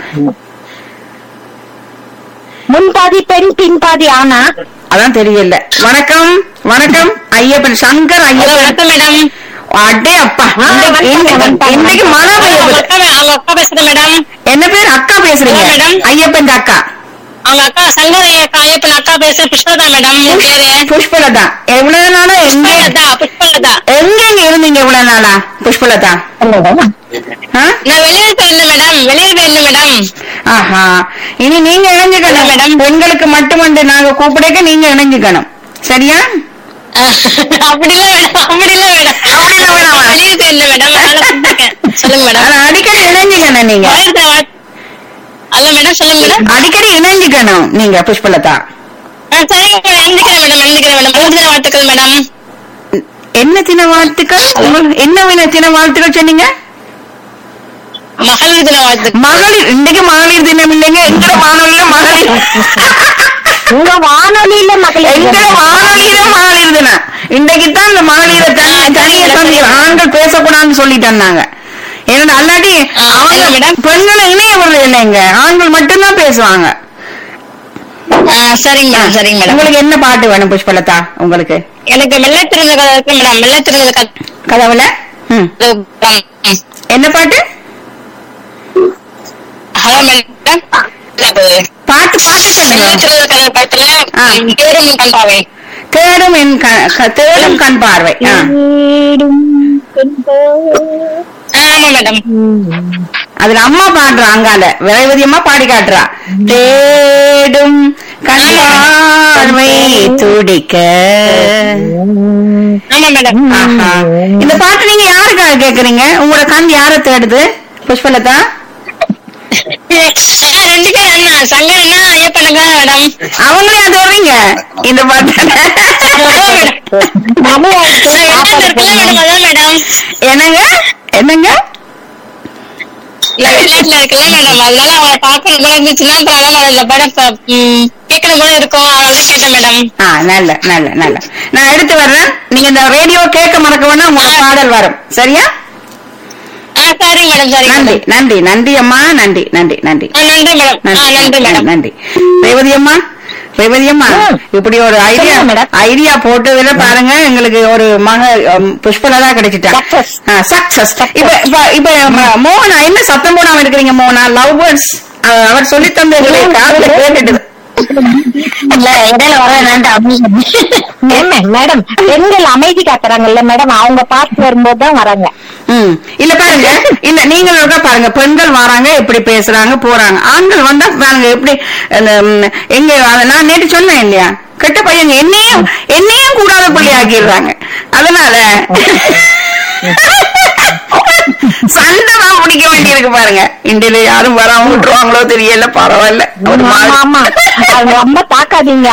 முன்பாதி பெண் பின்பாதி ஆனா அதான் தெரியல வணக்கம் வணக்கம் ஐயப்பன் சங்கர் ஐயப்பன் வணக்கம் மேடம் அடே அப்பா வணக்கம், இன்னைக்கு- வணக்கம். இன்னைக்கு மழை பெய்ய அவங்க போகுது. அக்கா அவங்க அக்கா பேசுறேன் மேடம் என்ன பேர் அக்கா பேசுறீங்க ஆமா, மேடம். ஐயப்பன் அக்கா அவங்க அக்கா சங்கரி அக்கா ஐயப்பன் அக்கா பேசுறேன் புஷ்பலதா மேடம் உன் பேரு புஷ்பலதா எவ்வளவு நாளா எங்க புஷ்பலதா புஷ்பலதா எங்க எங்க இருந்தீங்க இவ்வளவு நாளா புஷ்பலதா ஆ? நான் வெளியூர் போயிருந்தேன் மேடம் வெளியூர் போயிருந்தேன் மேடம் ஆஹா இனி நீங்க இணைஞ்சுக்கணும் இல்ல, மேடம். பெண்களுக்கு மட்டுமண்டு நாங்க கூப்பிடக்க நீங்க இணைஞ்சுக்கணும் சரியா அப்படி இல்ல மேடம் அப்படி இல்ல மேடம் அப்படி இல்ல வேணாமா? வெளியூர் போயிருந்தேன் மேடம் அதனால கூப்பிட்டுருக்கேன் சொல்லுங்க மேடம் ஆனா அடிக்கடி இணைஞ்சுக்கணும் நீங்க வாழ்த்த வாழ்- அல்ல மேடம் சொல்லுங்க மேடம் அடிக்கடி இணைஞ்சுக்கணும் நீங்க புஷ்பலதா ஆ, சரிங்க மேடம் எழுந்திக்கிறேன் மேடம் எழுந்திக்கிறேன் மேடம் மூணு வாழ்த்துக்கள் மேடம் என்ன தின வாழ்த்துக்கள் உங்கள்- என்ன வின தின வாழ்த்துக்கள் சொன்னீங்க மகளிர் தின வாழ்த்துக்கள் மகளிர் இன்னைக்கு மகளிர் தினம் இல்லைங்க எங்கட வானொலியில மகளிர் உங்க வானொலியில மகளிர் எங்கட வானொலியில மகளிர் தினம் இன்னைக்கு தான் இந்த மகளிரை தனி தனியா சொல்லி ஆண்கள் பேசக்கூடாதுன்னு சொல்லிட்டாங்க நாங்க ஏன்னா அல்லாட்டி ஆ, அவங்க என்ன மேடம்? பெண்களை இணைய விடுறது இல்லைங்க ஆண்கள் மட்டும்தான் பேசுவாங்க ஆ, சரிங்க மேடம் சரிங்க மேடம் உங்களுக்கு என்ன பாட்டு வேணும் புஷ்பலதா உங்களுக்கு எனக்கு மெல்ல திருந்த கதை இருக்கு மேடம் மெல்ல திருந்த கதை கதவுல ம். என்ன பாட்டு ஹலோ மேடம் பாட்டு பாட்டு மெல்ல சொல்லுங்க திருந்த கதை படத்துல ஆ. தேரும் கண்டாவே தேடும் என் க- க- தேடும் கண் பார்வை ஆ. ஆமா மேடம் அதுல அம்மா பாடுறா அங்கால விரைவதி அம்மா பாடி காட்டுறா தேடும் கண் பார்வை துடிக்க ஆமா மேடம் ஆஹா. இந்த பாட்டு நீங்க யாருக்காக கேக்குறீங்க உங்களோட கண் யார தேடுது புஷ்பலதா ஆ, ரெண்டு பேரும் அண்ணா சங்க அண்ணா ஐயப்பனுங்க மேடம் அவங்களே அது வர்றீங்க இந்த பாட்டு மணி ஆயிடுச்சு நான் வெளிநாட்டுல இருக்கல மேடம் அதான் மேடம் என்னங்க என்னங்க நான் வெளிநாட்டுல இருக்கல மேடம் அதனால அவங்கள பார்க்கணும் போல இருந்துச்சுன்னா அப்புறம் அதான் இந்த படம் ப- ம், கேட்கணும் போல இருக்கும் அதனால தான் கேட்டேன் மேடம் ஆ நல்ல நல்ல நல்ல நான் எடுத்து வர்றேன் நீங்க இந்த ரேடியோ கேட்க மறக்க வேணா உங்களுக்கு பாடல் வரும் சரியா ஆ சரிங்க மேடம் சரிங்க நன்றி மேடம் நன்றி நன்றி அம்மா நன்றி நன்றி நன்றி ஆ, நன்றி மேடம் ஆ நன்றி மேடம் நன்றி ரேவதி அம்மா ரேவதி அம்மா இப்படி ஒரு ஐடியா சொல்லுங்க மேடம். ஐடியா போட்டதுல பாருங்க எங்களுக்கு ஒரு மக உம், புஷ்பலதா கிடைச்சிட்டா Success. சக்சஸ் இப்ப இப்ப இப்ப ம- மோகனா என்ன சத்தம் போடாம இருக்கிறீங்க மோகனா லவ் பேர்ட்ஸ் அவர் சொல்லி தந்தது காதுல கேட்டுட்டு இல்ல இடையில வர வேண்டாம் என்ன மேடம் பெண்கள் அமைதி காக்குறாங்கல்ல மேடம் அவங்க பார்த்து வரும்போது தான் வராங்க ம் இல்ல பாருங்க இல்ல நீங்க ஒருக்கா பாருங்க பெண்கள் வராங்க எப்படி பேசுறாங்க போறாங்க ஆண்கள் வந்தா பாருங்க எப்படி அந்த, ம், எங்க அத நான் நேற்று சொன்னேன் இல்லையா கெட்ட பையங்க என்னையும் என்னையும் கூடாத புள்ளி ஆக்கிடுறாங்க அதனால சண்டை தான் பிடிக்க வேண்டியிருக்கு பாருங்க இந்தியில யாரும் வராம விட்டுருவாங்களோ தெரியல பரவாயில்ல ஒரு ஆமா மாதிரி. ஆமா அது ரொம்ப தாக்காதீங்க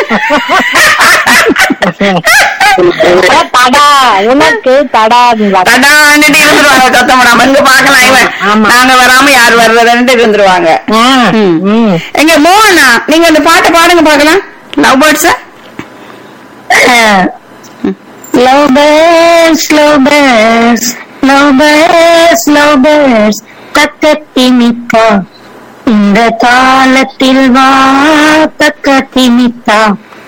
அதான் தடா உனக்கு தடா தடான்னுட்டு இருந்துருவாங்க சத்தம் போடாம இங்க பாக்கலாம் இவன் ஆமா. நாங்க வராம யார் வர்றதுன்ட்டு இருந்துருவாங்க ம். எங்க மோகனா நீங்க அந்த பாட்டை பாடுங்க பாக்கலாம் love birds Slow birds, slow birds, slow birds, slow birds, தக்கத்தி நித்தா இந்த காலத்தில் வா தக்கத்தி நித்தா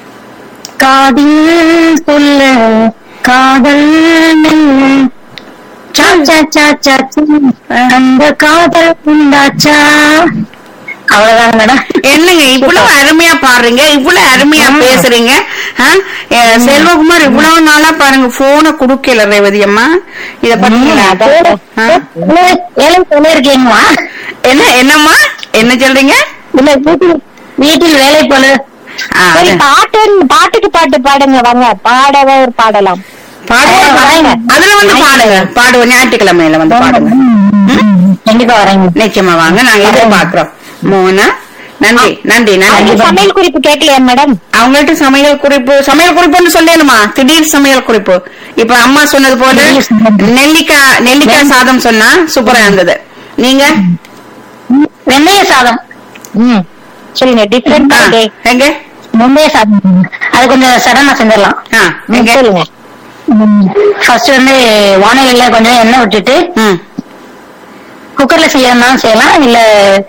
காதில் சொல்ல காதல் மெல்ல. சா, சா, சா, சா, சா. அந்த காதல் உண்டாச்சா அவ்வளவுதான் மேடம் என்னங்க இவ்வளவு அருமையா பாடுறீங்க இவ்வளவு அருமையா பேசுறீங்க ஆ? ஏ, செல்வகுமார் இவ்வளவு நாளா பாருங்க போனை குடுக்கல ரேவதி அம்மா இத பாத்தீங்களா ஆ? ஏழை சொல்லிருக்கீங்களா என்ன என்னம்மா என்ன சொல்றீங்க இல்ல வீட்டில் வீட்டில் வேலை போல ஆ, சரி அது- பாட்டு பாட்டுக்கு பாட்டு பாடுங்க வாங்க பாடவே பாடலாம் பாடுங்க வரேங்க. அதுல வந்து பாடுங்க பாடுவோம் ஞாயிற்றுக்கிழமையில வந்து பாடுங்க கண்டிப்பா வரேங்க நிச்சயமா வாங்க நாங்க எதிர்பார்க்கிறோம் மோனா நன்றி நன்றி நன்றி அவங்க சமையல் குறிப்பு கேட்கலையா மேடம் அவங்கள்ட்ட சமையல் குறிப்பு சமையல் குறிப்புன்னு சொல்லணுமா திடீர் சமையல் குறிப்பு இப்ப அம்மா சொன்னது போல திடீர் சமையல். நெல்லிக்காய் நெல்லிக்காய் சாதம் சொன்னா சூப்பரா இருந்தது நீங்க வெந்தய சாதம் ம் சொல்லுங்க டிஃப்ரெண்ட் ஆ, எங்க வெந்தய சாதம் அது கொஞ்சம் சடனா செஞ்சிடலாம் ஆ, ம், எங்க சொல்லுங்க ஃபர்ஸ்ட் வந்து வானிலையில கொஞ்சம் எண்ணெய் விட்டுட்டு ம் குக்கர்ல செய்யறதுனாலும் செய்யலாம் இல்ல